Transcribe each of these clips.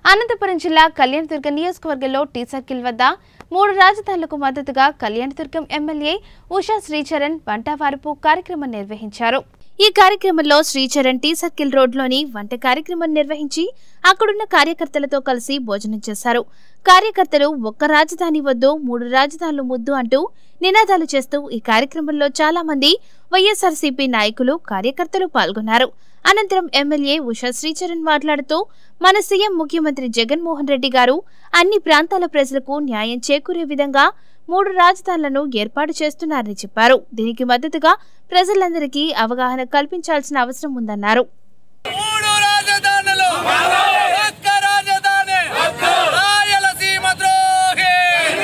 అనంతపురం జిల్లా కళ్యాణదుర్గ నియోజకవర్గంలో tea circle వద్ద మూడు రాజధానులకు మద్దతుగా కళ్యాణదుర్గం ఎమ్మెల్యే ఉషా శ్రీచరణ్ వంటవారపు కార్యక్రమం నిర్వహించారు ఈ కార్యక్రమంలో శ్రీచరణ్ టీ సర్కిల్ రోడ్లోని వంట కార్యక్రమం నిర్వహించి అక్కడున్న కార్యకర్తలతో కలిసి భోజనం చేశారు కార్యకర్తలు ఒక్క రాజధాని వద్దు మూడు రాజధానులు ముద్దు అంటూ నినాదాలు చేస్తూ ఈ కార్యక్రమంలో చాలా మంది వైఎస్ఆర్సీపీ నాయకులు కార్యకర్తలు పాల్గొన్నారు అనంతరం ఎమ్మెల్యే ఉషా శ్రీచరణ్ మాట్లాడుతూ మన సీఎం ముఖ్యమంత్రి జగన్మోహన్ రెడ్డి గారు అన్ని ప్రాంతాల ప్రజలకు న్యాయం చేకూరే విధంగా మూడు రాజధానులను ఏర్పాటు చేస్తున్నారని చెప్పారు దీనికి మద్దతుగా ప్రజలందరికీ అవగాహన కల్పించాల్సిన అవసరం ఉందన్నారు మూడు రాజధానులు ఒక్క రాజధాని రాయలసీమ ద్రోహి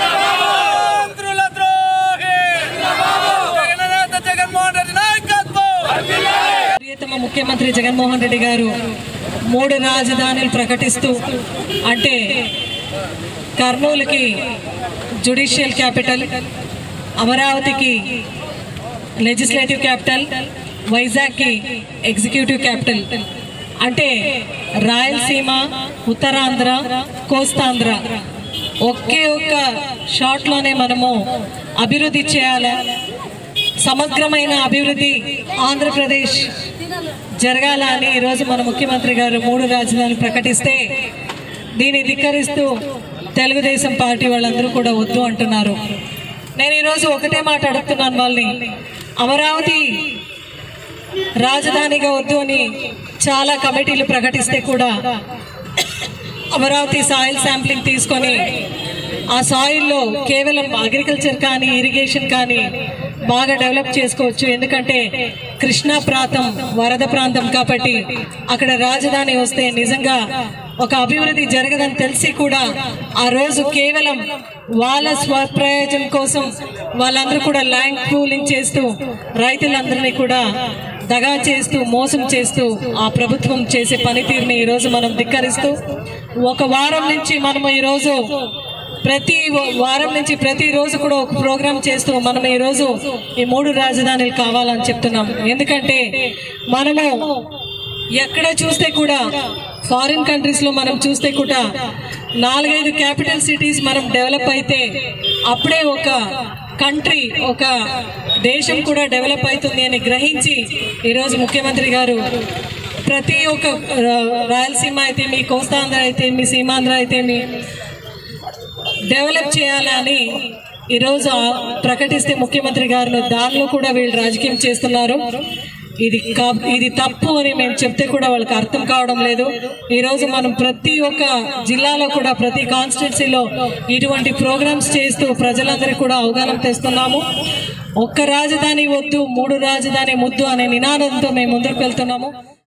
ఆంధ్రుల ద్రోహి జగన్నేత జగన్మోహన్ రెడ్డి నాయకత్వం ప్రియతమ ముఖ్యమంత్రి జగన్మోహన్ రెడ్డి గారు మూడు రాజధానులు ప్రకటిస్తూ అంటే కర్నూలుకి జుడిషియల్ క్యాపిటల్ అమరావతికి లెజిస్లేటివ్ క్యాపిటల్ వైజాగ్కి ఎగ్జిక్యూటివ్ క్యాపిటల్ అంటే రాయలసీమ ఉత్తరాంధ్ర కోస్తాంధ్ర ఒకే ఒక్క షాట్లోనే మనము అభివృద్ధి చేయాలి సమగ్రమైన అభివృద్ధి ఆంధ్రప్రదేశ్ జరగాల అని ఈరోజు మన ముఖ్యమంత్రి గారు మూడు రాజధానులు ప్రకటిస్తే దీన్ని ధిక్కరిస్తూ తెలుగుదేశం పార్టీ వాళ్ళందరూ కూడా వద్దు అంటున్నారు నేను ఈరోజు ఒకటే మాట అడుగుతున్నాను వాళ్ళని అమరావతి రాజధానిగా వద్దు అని చాలా కమిటీలు ప్రకటిస్తే కూడా అమరావతి సాయిల్ శాంప్లింగ్ తీసుకొని ఆ సాయిల్లో కేవలం అగ్రికల్చర్ కానీ ఇరిగేషన్ కానీ బాగా డెవలప్ చేసుకోవచ్చు ఎందుకంటే కృష్ణా ప్రాంతం వరద ప్రాంతం కాబట్టి అక్కడ రాజధాని వస్తే నిజంగా ఒక అభివృద్ధి జరగదని తెలిసి కూడా ఆ రోజు కేవలం వాళ్ళ స్వప్రయోజనం కోసం వాళ్ళందరూ కూడా ల్యాండ్ పూలింగ్ చేస్తూ రైతులందరినీ కూడా దగా చేస్తూ మోసం చేస్తూ ఆ ప్రభుత్వం చేసే పనితీరుని ఈరోజు మనం ధిక్కరిస్తూ ఒక వారం నుంచి మనము ఈరోజు ప్రతి వారం నుంచి ప్రతి రోజు కూడా ఒక ప్రోగ్రామ్ చేస్తూ మనం ఈ రోజు ఈ మూడు రాజధానులు కావాలని చెప్తున్నాం ఎందుకంటే మనము ఎక్కడ చూస్తే కూడా ఫారిన్ కంట్రీస్ లో మనం చూస్తే కూడా నాలుగైదు క్యాపిటల్ సిటీస్ మనం డెవలప్ అయితే అప్పుడే ఒక కంట్రీ ఒక దేశం కూడా డెవలప్ అవుతుంది అని గ్రహించి ఈరోజు ముఖ్యమంత్రి గారు ప్రతి ఒక్క రా- రాయలసీమ అయితే మీ కోస్తాంధ్ర అయితే మీ సీమాంధ్ర అయితే మీ డెవలప్ చేయాలని ఈరోజు ఆ- ప్రకటిస్తే ముఖ్యమంత్రి గారు దానిలో కూడా వీళ్ళు రాజకీయం చేస్తున్నారు ఇది కా- ఇది తప్పు అని మేము చెప్తే కూడా వాళ్ళకి అర్థం కావడం లేదు ఈ రోజు మనం ప్రతి ఒక్క జిల్లాలో కూడా ప్రతి కాన్స్టిట్యున్సీలో ఇటువంటి ప్రోగ్రామ్స్ చేస్తూ ప్రజలందరికీ కూడా అవగాహన తెస్తున్నాము ఒక్క రాజధాని వద్దు మూడు రాజధాని ముద్దు అనే నినాదంతో మేము ముందుకు వెళ్తున్నాము